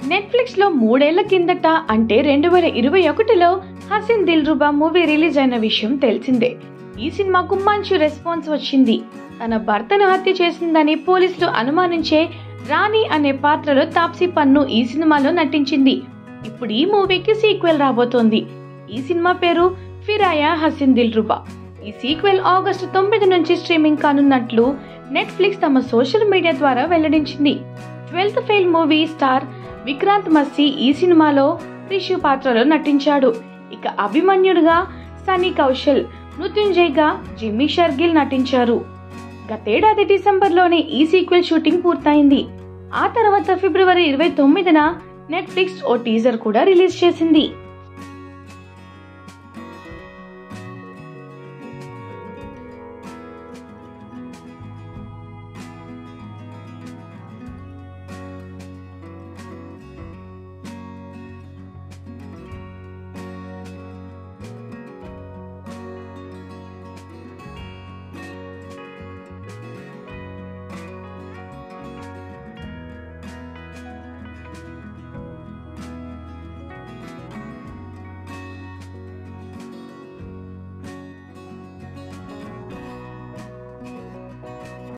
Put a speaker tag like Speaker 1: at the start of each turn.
Speaker 1: Netflix లో మూడేళ్ల కిందట అంటే రెండు వేల ఇరవై ఒకటిలో హసిన్ దిల్ రుబా మూవీ రిలీజ్ అయిన విషయం తెలిసిందే ఈ సినిమాకు మంచి రెస్పాన్స్ వచ్చింది తన భర్తను హత్య చేసిందని పోలీసులు అనుమానించే రాణి అనే పాత్రలో తాప్సీ పన్ను ఈ సినిమాలో నటించింది ఇప్పుడు ఈ మూవీకి సీక్వెల్ రాబోతోంది ఈ సినిమా పేరు ఫిరాయా హసిన్ దిల్ రుబా ఈ సీక్వెల్ ఆగస్టు తొమ్మిది నుంచి స్ట్రీమింగ్ కానున్నట్లు నెట్ఫ్లిక్స్ తమ సోషల్ మీడియా ద్వారా వెల్లడించింది twelfth fail movie star Vikrant Massey ఈ సినిమాలో రిషు పాత్రలో నటించాడు ఇక అభిమన్యుడుగా సనీ కౌశల్ మృత్యుంజయ్గా జిమ్మీ షర్గిల్ నటించారు గతేడాది డిసెంబర్లోనే ఈ సీక్వెల్ షూటింగ్ పూర్తయింది ఆ తర్వాత ఫిబ్రవరి ఇరవై తొమ్మిదిన నెట్ఫ్లిక్స్ ఓ టీజర్ కూడా రిలీజ్ చేసింది